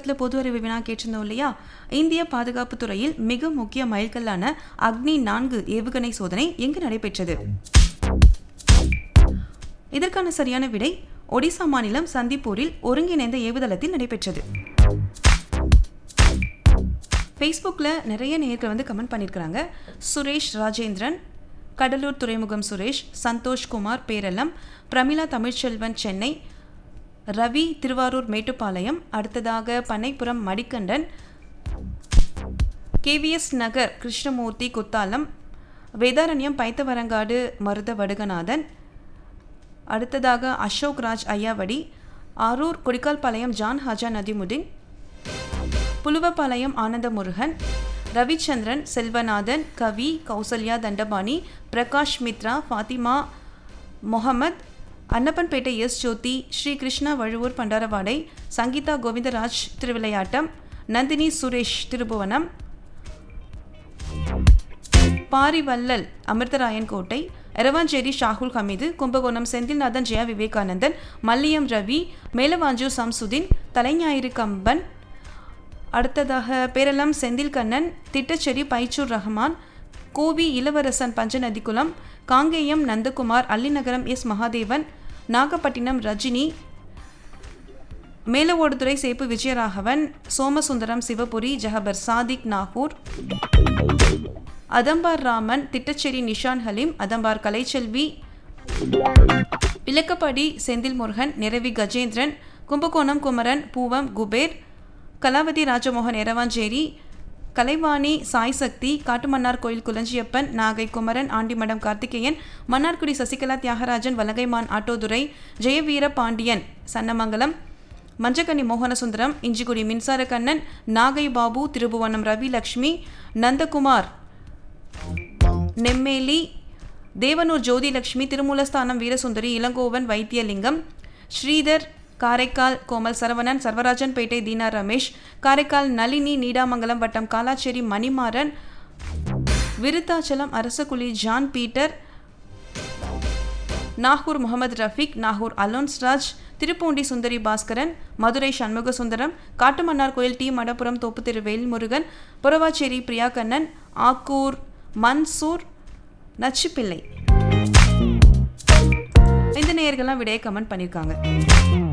பத்தில் பொது அறிவு வினா கேட்டிருந்தோம் இல்லையா இந்திய பாதுகாப்பு துறையில் மிக முக்கிய மைல்கல்லான அக்னி நான்கு ஏவுகணை சோதனை எங்கு நடைபெற்றது இதற்கான சரியான விடை ஒடிசா மாநிலம் சந்திப்பூரில் ஒருங்கிணைந்த ஏவுதளத்தில் நடைபெற்றது ஃபேஸ்புக்கில் நிறைய நேயர்கள் வந்து கமெண்ட் பண்ணியிருக்கிறாங்க சுரேஷ் ராஜேந்திரன் கடலூர் துறைமுகம் சுரேஷ் சந்தோஷ் குமார் பேரளம் பிரமிளா தமிழ்ச்செல்வன் சென்னை ரவி திருவாரூர் மேட்டுப்பாளையம் அடுத்ததாக பண்ணைப்புறம் மடிக்கண்டன் கேவிஎஸ் நகர் கிருஷ்ணமூர்த்தி குத்தாலம் வேதாரண்யம் பைத்தவரங்காடு மருத வடுகநாதன் அடுத்ததாக அசோக் ராஜ் ஐயாவடி ஆரூர் கொடிக்கால்பாளையம் ஜான் ஹாஜா நதிமுதீன் புலுவப்பாளையம் ஆனந்த முருகன் ரவிச்சந்திரன் செல்வநாதன் கவி கௌசல்யா தண்டபாணி பிரகாஷ் மித்ரா ஃபாத்திமா முகமது அன்னப்பன்பேட்டை எஸ் ஜோதி ஸ்ரீ கிருஷ்ணா வழுவூர் பண்டாரவாடை சங்கீதா கோவிந்தராஜ் திருவிளையாட்டம் நந்தினி சுரேஷ் திருபுவனம் பாரிவல்லல் அமிர்தராயன் கோட்டை எரவாஞ்சேரி ஷாகுல் ஹமீது கும்பகோணம் செந்தில்நாதன் ஜெயா விவேகானந்தன் மல்லியம் ரவி மேலவாஞ்சூர் சம்சுதீன் தலைஞாயிறு கம்பன் அடுத்ததாக பேரளம் செந்தில்கண்ணன் திட்டச்சேரி பைச்சூர் ரஹ்மான் கோவி இளவரசன் பஞ்சநதிக்குளம் காங்கேயம் நந்தகுமார் அல்லிநகரம் எஸ் மகாதேவன் நாகப்பட்டினம் ரஜினி மேலவோடுதுறை சேப்பு விஜயராகவன் சோமசுந்தரம் சிவபுரி ஜஹபர் சாதிக் நாகூர் அதம்பார் ராமன் திட்டச்சேரி நிஷான் ஹலீம் அதம்பார் கலைச்செல்வி விளக்கப்படி செந்தில் முருகன் நிரவி கஜேந்திரன் கும்பகோணம் குமரன் பூவம் குபேர் கலாவதி ராஜமோகன் எரவாஞ்சேரி கலைவாணி சாய் சக்தி காட்டுமன்னார் கோயில் குலஞ்சியப்பன் நாகை குமரன் ஆண்டிமடம் கார்த்திகேயன் மன்னார்குடி சசிகலா தியாகராஜன் வலங்கைமான் ஆட்டோதுரை ஜெயவீர பாண்டியன் சன்னமங்கலம் மஞ்சக்கனி மோகனசுந்தரம் இஞ்சிக்குடி மின்சாரக்கண்ணன் நாகை பாபு திருபுவனம் ரவி லக்ஷ்மி நந்தகுமார் நெம்மேலி தேவனூர் ஜோதிலட்சுமி திருமூலஸ்தானம் வீரசுந்தரி இளங்கோவன் வைத்தியலிங்கம் ஸ்ரீதர் காரைக்கால் கோமல் சரவணன் சர்வராஜன்பேட்டை தீனா ரமேஷ் காரைக்கால் நளினி நீடாமங்கலம் வட்டம் Kalacheri Manimaran Virudhachalam Arasakuli John Peter Nagore Mohammed Rafeeq Nagore Alonsraj Thiruppoondi Sundari Baskaran Madurai Shanmuga Sundaram Kattumannar Koil T Madapuram தோப்பு திரு வேல்முருகன் புறவாச்சேரி பிரியா கண்ணன் ஆக்கூர் மன்சூர் நச்சுப்பிள்ளை இந்த நேயர்கள்லாம் விடையை கமெண்ட் பண்ணியிருக்காங்க